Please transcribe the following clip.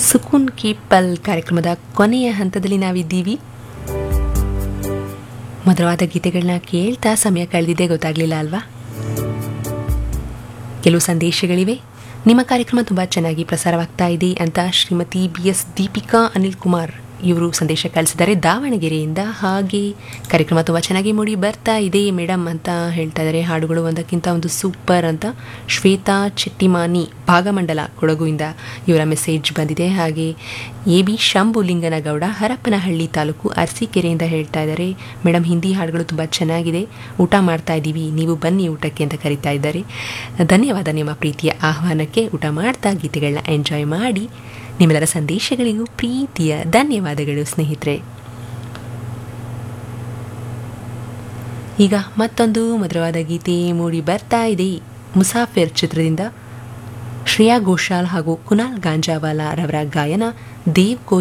ಸುಕೂನ್ ಕಿ ಪಲ್ ಕಾರ್ಯಕ್ರಮದ ಕೊನೆಯ ಹಂತದಲ್ಲಿ ನಾವಿದ್ದೀವಿ ಮಧುರವಾದ ಗೀತೆಗಳನ್ನ ಕೇಳ್ತಾ ಸಮಯ ಕಳೆದಿದೆ ಗೊತ್ತಾಗ್ಲಿಲ್ಲ ಅಲ್ವಾ ಕೆಲವು ಸಂದೇಶಗಳಿವೆ ನಿಮ್ಮ ಕಾರ್ಯಕ್ರಮ ತುಂಬ ಚೆನ್ನಾಗಿ ಪ್ರಸಾರವಾಗ್ತಾ ಇದೆ ಅಂತ ಶ್ರೀಮತಿ ಬಿ ಎಸ್ ದೀಪಿಕಾ ಅನಿಲ್ ಕುಮಾರ್ ಇವರು ಸಂದೇಶ ಕಳಿಸಿದ್ದಾರೆ ದಾವಣಗೆರೆಯಿಂದ ಹಾಗೆ ಕಾರ್ಯಕ್ರಮ ತುಂಬ ಚೆನ್ನಾಗಿ ಮೂಡಿ ಬರ್ತಾ ಇದೆ ಮೇಡಮ್ ಅಂತ ಹೇಳ್ತಾ ಇದ್ದಾರೆ ಹಾಡುಗಳು ಒಂದಕ್ಕಿಂತ ಒಂದು ಸೂಪರ್ ಅಂತ ಶ್ವೇತಾ ಚೆಟ್ಟಿಮಾನಿ ಭಾಗಮಂಡಲ ಕೊಡಗುವಿಂದ ಇವರ ಮೆಸೇಜ್ ಬಂದಿದೆ ಹಾಗೆ ಎ ಬಿ ಶಂಭುಲಿಂಗನಗೌಡ ಹರಪನಹಳ್ಳಿ ತಾಲೂಕು ಅರಸೀಕೆರೆಯಿಂದ ಹೇಳ್ತಾ ಇದ್ದಾರೆ ಮೇಡಮ್ ಹಿಂದಿ ಹಾಡುಗಳು ತುಂಬ ಚೆನ್ನಾಗಿದೆ ಊಟ ಮಾಡ್ತಾ ಇದ್ದೀವಿ ನೀವು ಬನ್ನಿ ಊಟಕ್ಕೆ ಅಂತ ಕರಿತಾ ಇದ್ದಾರೆ ಧನ್ಯವಾದ ನಿಮ್ಮ ಪ್ರೀತಿಯ ಆಹ್ವಾನಕ್ಕೆ ಊಟ ಮಾಡ್ತಾ ಗೀತೆಗಳನ್ನ ಎಂಜಾಯ್ ಮಾಡಿ ನಿಮ್ಮೆಲ್ಲರ ಸಂದೇಶಗಳಿಗೂ ಪ್ರೀತಿಯ ಧನ್ಯವಾದಗಳು ಸ್ನೇಹಿತರೆ ಈಗ ಮತ್ತೊಂದು ಮಧುರವಾದ ಗೀತೆ ಮೂಡಿ ಬರ್ತಾ ಇದೆ ಮುಸಾಫಿರ್ ಚಿತ್ರದಿಂದ ಶ್ರೇಯಾ ಘೋಷಾಲ್ ಹಾಗೂ ಕುನಾಲ್ ಗಾಂಜಾವಾಲಾ ರವರ ಗಾಯನ ದೇವ್ ಕೋ